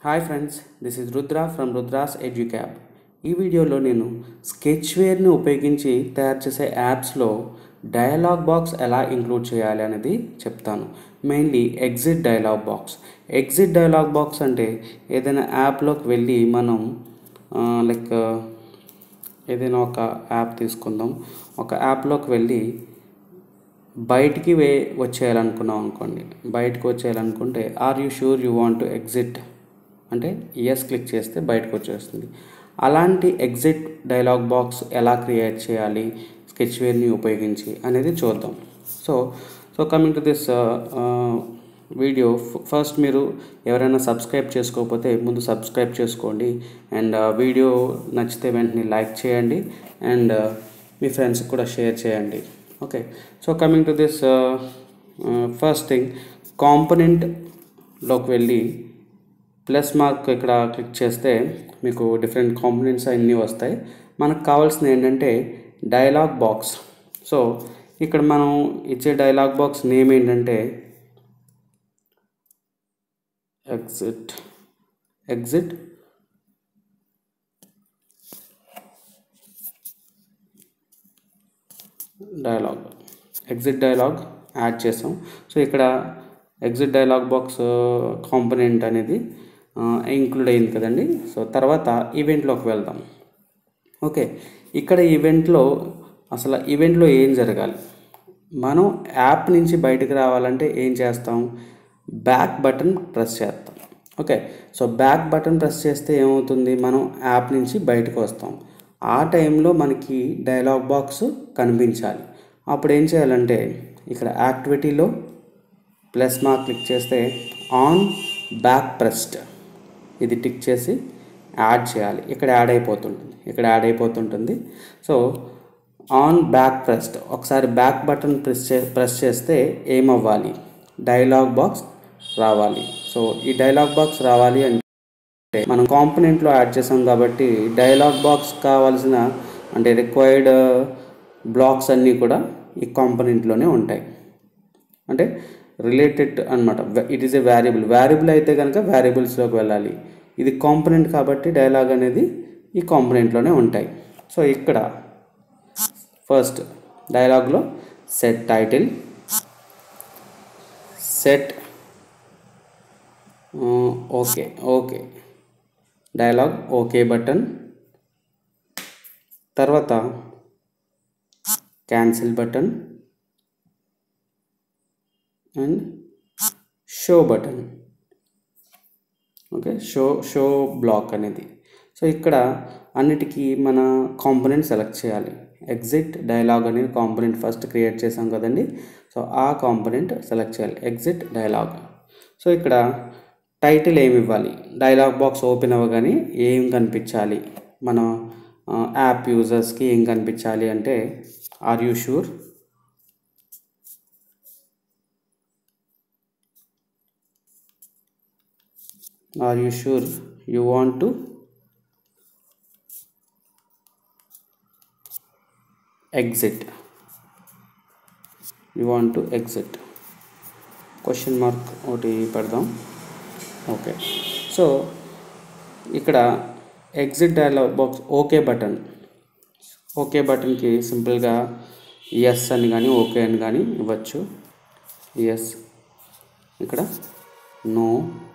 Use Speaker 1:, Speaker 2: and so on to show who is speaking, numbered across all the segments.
Speaker 1: hi friends this is Rudra from రుద్రాస్ Educab ఈ వీడియోలో నేను స్కెచ్వేర్ని ఉపయోగించి తయారు చేసే యాప్స్లో డయలాగ్ బాక్స్ ఎలా ఇంక్లూడ్ చేయాలి అనేది చెప్తాను mainly exit dialogue box exit dialogue box అంటే ఏదైనా యాప్లోకి వెళ్ళి మనం లైక్ ఏదైనా ఒక యాప్ తీసుకుందాం ఒక యాప్లోకి వెళ్ళి బయటికి వే వచ్చేయాలనుకున్నాం అనుకోండి బయటకు వచ్చేయాలనుకుంటే are you sure you want to exit అంటే ఎస్ క్లిక్ చేస్తే బయటకు వచ్చేస్తుంది అలాంటి ఎగ్జిట్ డైలాగ్ బాక్స్ ఎలా క్రియేట్ చేయాలి స్కెచ్వేర్ని ఉపయోగించి అనేది చూద్దాం so so coming to this video first మీరు ఎవరైనా సబ్స్క్రైబ్ చేసుకోకపోతే ముందు సబ్స్క్రైబ్ చేసుకోండి అండ్ వీడియో నచ్చితే వెంటనే లైక్ చేయండి అండ్ మీ ఫ్రెండ్స్కి కూడా షేర్ చేయండి okay so coming to this first thing కాంపనెంట్లోకి వెళ్ళి ప్లస్ మార్క్ ఇక్కడ క్లిక్ చేస్తే మీకు డిఫరెంట్ కాంపనెంట్స్ అన్నీ వస్తాయి మనకు కావాల్సింది ఏంటంటే డైలాగ్ బాక్స్ సో ఇక్కడ మనం ఇచ్చే డైలాగ్ బాక్స్ నేమ్ ఏంటంటే exit exit dialog exit dialog add చేసాం సో ఇక్కడ ఎగ్జిట్ డైలాగ్ బాక్స్ కాంపనెంట్ అనేది ఇంక్లూడ్ అయింది కదండి సో తర్వాత ఈవెంట్లోకి వెళ్దాం ఓకే ఇక్కడ ఈవెంట్లో అసలు ఈవెంట్లో ఏం జరగాలి మనం యాప్ నుంచి బయటకు రావాలంటే ఏం చేస్తాం బ్యాక్ బటన్ ప్రెస్ చేస్తాం okay so back button press చేస్తే ఏమవుతుంది మనం యాప్ నుంచి బయటకు వస్తాం ఆ టైంలో మనకి డైలాగ్ బాక్స్ కనిపించాలి అప్పుడు ఏం చేయాలంటే ఇక్కడ యాక్టివిటీలో ప్లస్ మార్క్ క్లిక్ చేస్తే ఆన్ బ్యాక్ ప్రెస్డ్ ఇది టిక్ చేసి యాడ్ చేయాలి ఇక్కడ యాడ్ అయిపోతుంటుంది ఇక్కడ యాడ్ అయిపోతుంటుంది సో ఆన్ బ్యాక్ ప్రెస్డ్ ఒకసారి బ్యాక్ బటన్ ప్రెస్ చే ప్రెస్ చేస్తే ఏమవ్వాలి డైలాగ్ బాక్స్ రావాలి సో ఈ డైలాగ్ బాక్స్ రావాలి అంటే మనం కాంపనెంట్లో యాడ్ చేసాం కాబట్టి డైలాగ్ బాక్స్ కావాల్సిన అంటే రిక్వైర్డ్ బ్లాక్స్ అన్నీ కూడా ఈ కాంపనెంట్లోనే ఉంటాయి అంటే రిలేటెడ్ అనమాట ఇట్ ఈస్ ఏ వ్యారియబుల్ వ్యారియబుల్ అయితే కనుక వ్యారియబుల్స్లోకి వెళ్ళాలి ఇది కాంపనెంట్ కాబట్టి డైలాగ్ అనేది ఈ కాంపనెంట్లోనే ఉంటాయి సో ఇక్కడ ఫస్ట్ డైలాగ్లో set title set okay okay dialog okay button తర్వాత cancel button and show button okay show show block అనేది సో ఇక్కడ అన్నిటికీ మన కాంపనెంట్ సెలెక్ట్ చేయాలి ఎగ్జిట్ డైలాగ్ అనేది కాంపనెంట్ ఫస్ట్ క్రియేట్ చేసాం కదండి సో ఆ కాంపనెంట్ సెలెక్ట్ చేయాలి ఎగ్జిట్ డైలాగ్ సో ఇక్కడ టైటిల్ ఏమి ఇవ్వాలి డైలాగ్ బాక్స్ ఓపెన్ అవ్వగానే ఏం కనిపించాలి మన యాప్ యూజర్స్కి ఏం కనిపించాలి అంటే are you sure are you sure you want to exit you want to exit question mark ఒకటి పెడదాం ఓకే సో ఇక్కడ exit dialog box okay button okay బటన్కి సింపుల్గా ఎస్ అని కానీ ఓకే అని కానీ ఇవ్వచ్చు ఎస్ ఇక్కడ నో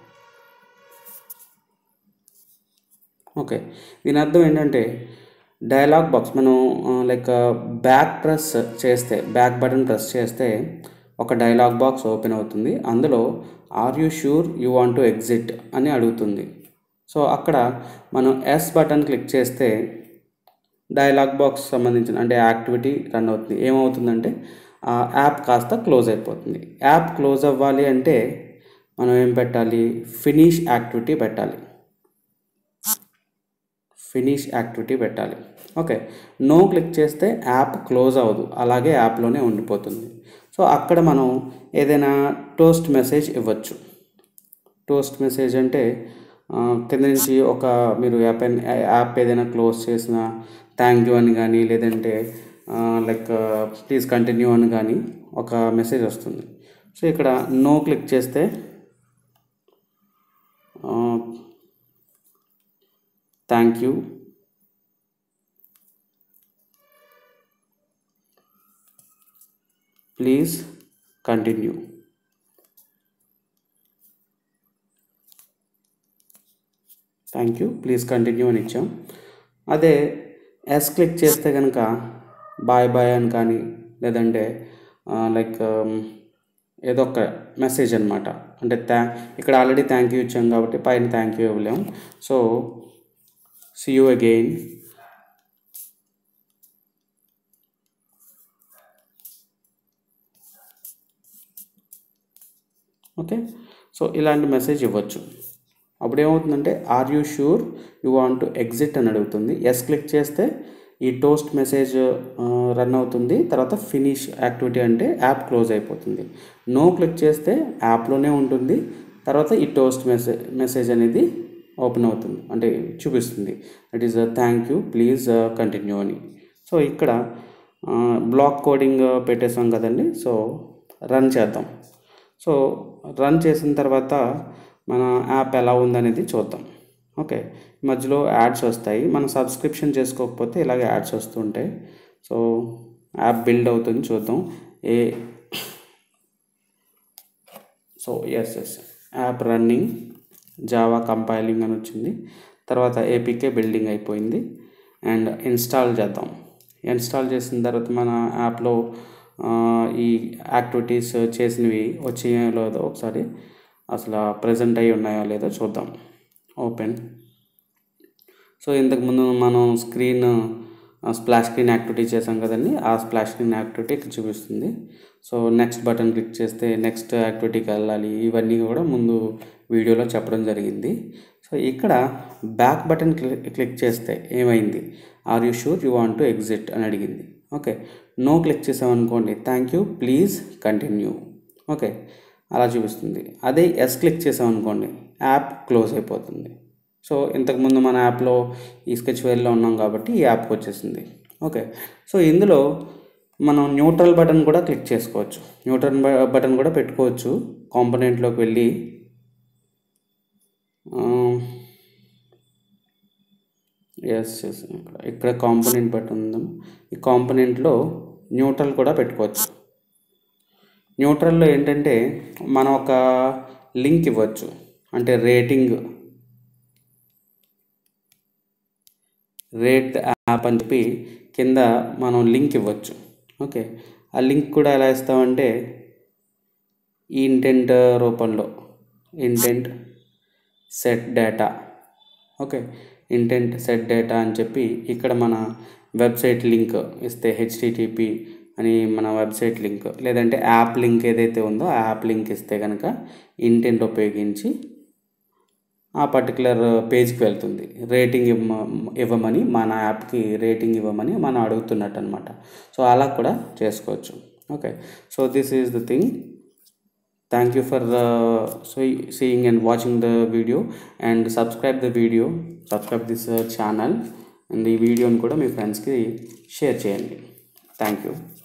Speaker 1: ఓకే దీని అర్థం ఏంటంటే డైలాగ్ బాక్స్ మనం లైక్ బ్యాక్ ప్రెస్ చేస్తే బ్యాక్ బటన్ ప్రెస్ చేస్తే ఒక డైలాగ్ బాక్స్ ఓపెన్ అవుతుంది అందులో are you sure you want to exit అని అడుగుతుంది సో అక్కడ మనం ఎస్ బటన్ క్లిక్ చేస్తే డైలాగ్ బాక్స్ సంబంధించిన అంటే యాక్టివిటీ రన్ అవుతుంది ఏమవుతుందంటే ఆ యాప్ కాస్త క్లోజ్ అయిపోతుంది యాప్ క్లోజ్ అవ్వాలి అంటే మనం ఏం పెట్టాలి ఫినిష్ యాక్టివిటీ పెట్టాలి ఫినిష్ యాక్టివిటీ పెట్టాలి ఓకే నో క్లిక్ చేస్తే యాప్ క్లోజ్ అవ్వదు అలాగే యాప్లోనే ఉండిపోతుంది సో అక్కడ మనం ఏదైనా టోస్ట్ మెసేజ్ ఇవ్వచ్చు టోస్ట్ మెసేజ్ అంటే కింద నుంచి ఒక మీరు యాప్ యాప్ ఏదైనా క్లోజ్ చేసిన థ్యాంక్ యూ అని కానీ లేదంటే లైక్ ప్లీజ్ కంటిన్యూ అని కానీ ఒక మెసేజ్ వస్తుంది సో ఇక్కడ నో క్లిక్ చేస్తే thank you please continue thank you please continue అని ఇచ్చాం అదే ఎస్ క్లిక్ చేస్తే కనుక బాయ్ బాయ్ అని కానీ లేదంటే లైక్ ఏదో ఒక మెసేజ్ అనమాట అంటే థ్యా ఇక్కడ ఆల్రెడీ థ్యాంక్ యూ ఇచ్చాం కాబట్టి పైన థ్యాంక్ యూ ఇవ్వలేం so see you again okay so ఇలాంటి మెసేజ్ ఇవ్వచ్చు అప్పుడు ఏమవుతుందంటే are you sure you want to exit అని అడుగుతుంది ఎస్ క్లిక్ చేస్తే ఈ టోస్ట్ మెసేజ్ రన్ అవుతుంది తర్వాత ఫినిష్ యాక్టివిటీ అంటే యాప్ క్లోజ్ అయిపోతుంది నో క్లిక్ చేస్తే యాప్లోనే ఉంటుంది తర్వాత ఈ టోస్ట్ మెసేజ్ మెసేజ్ అనేది ఓపెన్ అవుతుంది అంటే చూపిస్తుంది it is thank you please continue అని సో ఇక్కడ బ్లాక్ కోడింగ్ పెట్టేసాం కదండి సో రన్ చేద్దాం సో రన్ చేసిన తర్వాత మన యాప్ ఎలా ఉందనేది చూద్దాం ఓకే మధ్యలో యాడ్స్ వస్తాయి మనం సబ్స్క్రిప్షన్ చేసుకోకపోతే ఇలాగ యాడ్స్ వస్తుంటాయి సో యాప్ బిల్డ్ అవుతుంది చూద్దాం ఏ so yes yes app running Java compiling అని వచ్చింది తర్వాత ఏపీకే బిల్డింగ్ అయిపోయింది అండ్ ఇన్స్టాల్ చేద్దాం ఇన్స్టాల్ చేసిన తర్వాత మన యాప్లో ఈ యాక్టివిటీస్ చేసినవి వచ్చాయో లేదో ఒకసారి అసలు ప్రజెంట్ అయి ఉన్నాయో లేదో చూద్దాం ఓపెన్ సో ఇంతకుముందు మనం స్క్రీన్ స్ప్లాష్ స్క్రీన్ యాక్టివిటీ చేసాం కదండి ఆ స్ప్లాష్ స్క్రీన్ యాక్టివిటీ ఇక్కడ చూపిస్తుంది సో నెక్స్ట్ బటన్ క్లిక్ చేస్తే నెక్స్ట్ యాక్టివిటీకి వెళ్ళాలి ఇవన్నీ కూడా ముందు వీడియోలో చెప్పడం జరిగింది సో ఇక్కడ బ్యాక్ బటన్ క్లిక్ చేస్తే ఏమైంది are you sure you want to exit అని అడిగింది ఓకే నో క్లిక్ చేసామనుకోండి thank you please continue okay అలా చూపిస్తుంది అదే ఎస్ క్లిక్ చేసామనుకోండి యాప్ క్లోజ్ అయిపోతుంది సో ఇంతకుముందు మన యాప్లో ఈ స్కెచ్ వేర్లో ఉన్నాం కాబట్టి ఈ యాప్కి వచ్చేసింది ఓకే సో ఇందులో మనం న్యూట్రల్ బటన్ కూడా క్లిక్ చేసుకోవచ్చు న్యూట్రల్ బటన్ కూడా పెట్టుకోవచ్చు కాంపనెంట్లోకి వెళ్ళి ఎస్ ఎస్ ఇక్కడ ఇక్కడ కాంపనెంట్ బటన్ ఉందాం ఈ కాంపనెంట్లో న్యూట్రల్ కూడా పెట్టుకోవచ్చు న్యూట్రల్లో ఏంటంటే మనం ఒక లింక్ ఇవ్వచ్చు అంటే రేటింగ్ రేట్ యాప్ అని చెప్పి కింద మనం లింక్ ఇవ్వచ్చు ఓకే ఆ లింక్ కూడా ఎలా ఇస్తామంటే ఈ ఇంటెంట్ రూపంలో intent set data okay intent set data అని చెప్పి ఇక్కడ మన వెబ్సైట్ లింక్ ఇస్తే హెచ్టిటిపి అని మన వెబ్సైట్ లింక్ లేదంటే యాప్ లింక్ ఏదైతే ఉందో ఆ యాప్ లింక్ ఇస్తే కనుక ఇంటెంట్ ఉపయోగించి ఆ పర్టికులర్ పేజ్కి వెళ్తుంది రేటింగ్ ఇవ్వ ఇవ్వమని మన యాప్కి రేటింగ్ ఇవ్వమని మనం అడుగుతున్నట్టు అనమాట సో అలా కూడా చేసుకోవచ్చు okay so this is the thing thank you for seeing and watching the video and subscribe the video subscribe this channel and ఈ వీడియోని కూడా మీ ఫ్రెండ్స్కి షేర్ చేయండి థ్యాంక్ యూ